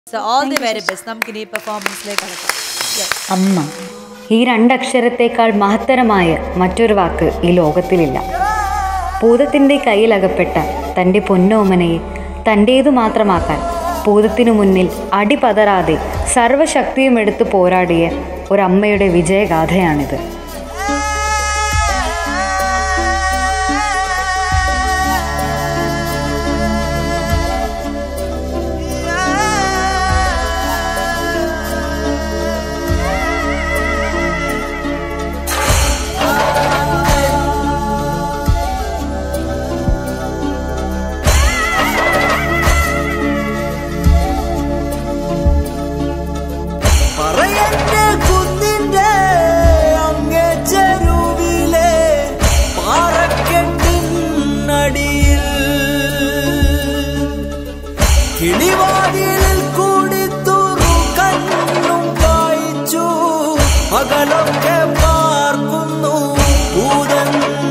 So all the very best നമുക്ക് ഇനി പെർഫോമൻസിലേക്ക് കടക്കാം Yes. അമ്മ ഈ രണ്ടക്ഷരത്തേക്കാൾ മഹത്തരമായ മറ്റൊരു വാക്ക് ഈ ലോകത്തിലില്ല ഭൂതത്തിൻ്റെ കയ്യിലകപ്പെട്ട തൻ്റെ പൊന്നോമനയെ തൻ്റേതു മാത്രമാക്കാൻ ഭൂതത്തിനു മുന്നിൽ അടിപതറാതെ സർവശക്തിയും എടുത്തു പോരാടിയ ഒരമ്മയുടെ വിജയഗാഥയാണിത് പറയന്റെ കുന്നിന്റെ അങ്ങേ ചെരുവിലെ പാറക്കെട്ടിനടിയിൽ കിളിവാതിലിൽ കൂടി തുറക്കണ്ണും കായ്ച്ചു പകലൊക്കെ പാർക്കുന്നു ഭൂതൻ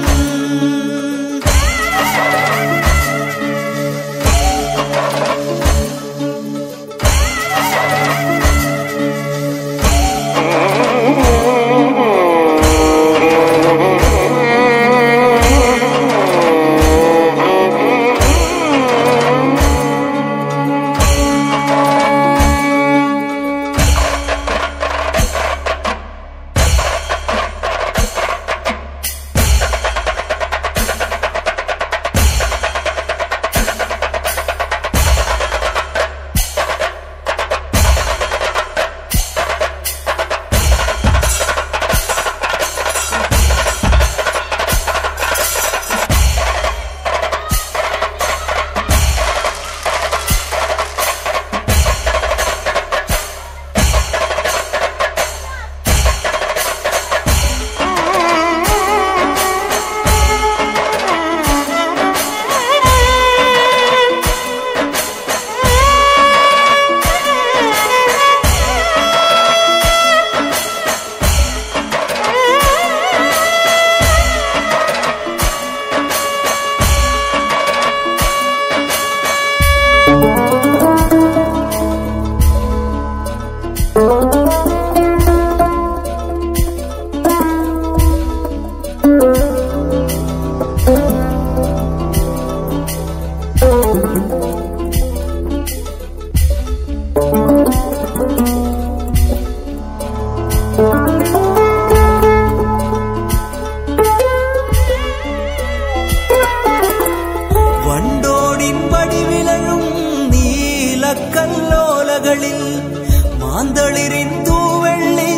വണ്ടോടിൻ പടിവിലഴും നീലക്കല്ലോലകളിൽ മാന്തളിരിൻ തൂവെള്ളി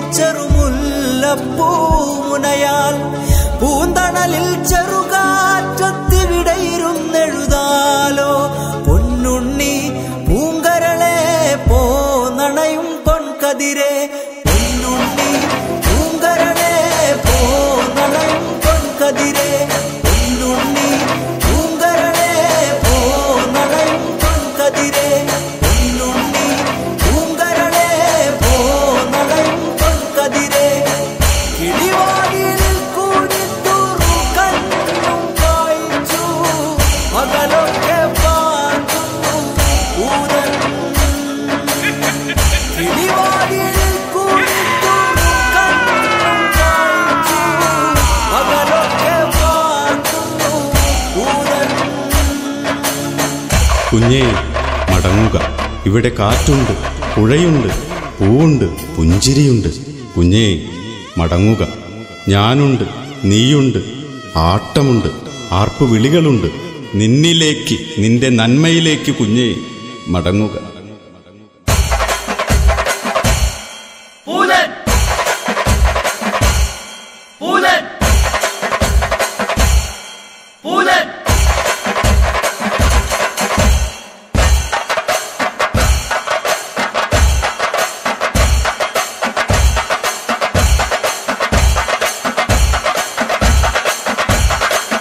ചെറുമുല്ലപ്പൂമുനയാൽ പൂന്തണലിൽ ചെറുകാറ്റത്തിവിടയിരുന്നെഴുതാലോ പൊന്നുണ്ണി പൂങ്കരളെ പോന്നണയും പൊൻകതിരെ പൊന്നുണ്ണി പൂങ്കരളെ പോന്നണയും പൊൻകതിരെ പൊന്നുണ്ണി പൂങ്കരളെ പോന്നണയും പൊൻകതിരെ പൊന്നുണ്ണി പൂങ്കരളെ പോന്നണയും പൊൻകതിരെ കിളിവാതിലിൽ കൂടി തുറുകണ്ണും കായ്ച്ചു പകലൊക്കെ പാർക്കുന്നു ഊരൻ കിളിവാതിലിൽ കൂടി തുറുകണ്ണും കായ്ച്ചു പകലൊക്കെ പാർക്കുന്നു ഊരൻ കുഞ്ഞേ മടങ്ങുക ഇവിടെ കാറ്റുണ്ട് പുഴയുണ്ട് പൂവുണ്ട് പുഞ്ചിരിയുണ്ട് കുഞ്ഞേ മടങ്ങുക ഞാനുണ്ട് നീയുണ്ട് ആട്ടമുണ്ട് ആർപ്പു വിളികളുണ്ട് നിന്നിലേക്ക് നിന്റെ നന്മയിലേക്ക് കുഞ്ഞേ മടങ്ങുക പൂതൻ പൂതൻ പൂതൻ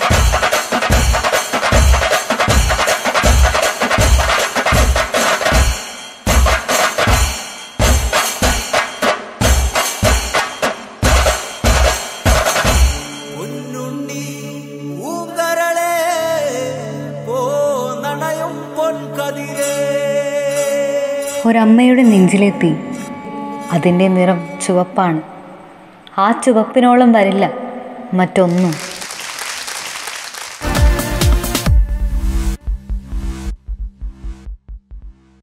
ും അമ്മയുടെ നെഞ്ചിലെത്തി അതിൻ്റെ നിറം ചുവപ്പാണ് ആ ചുവപ്പിനോളം വരില്ല മറ്റൊന്നും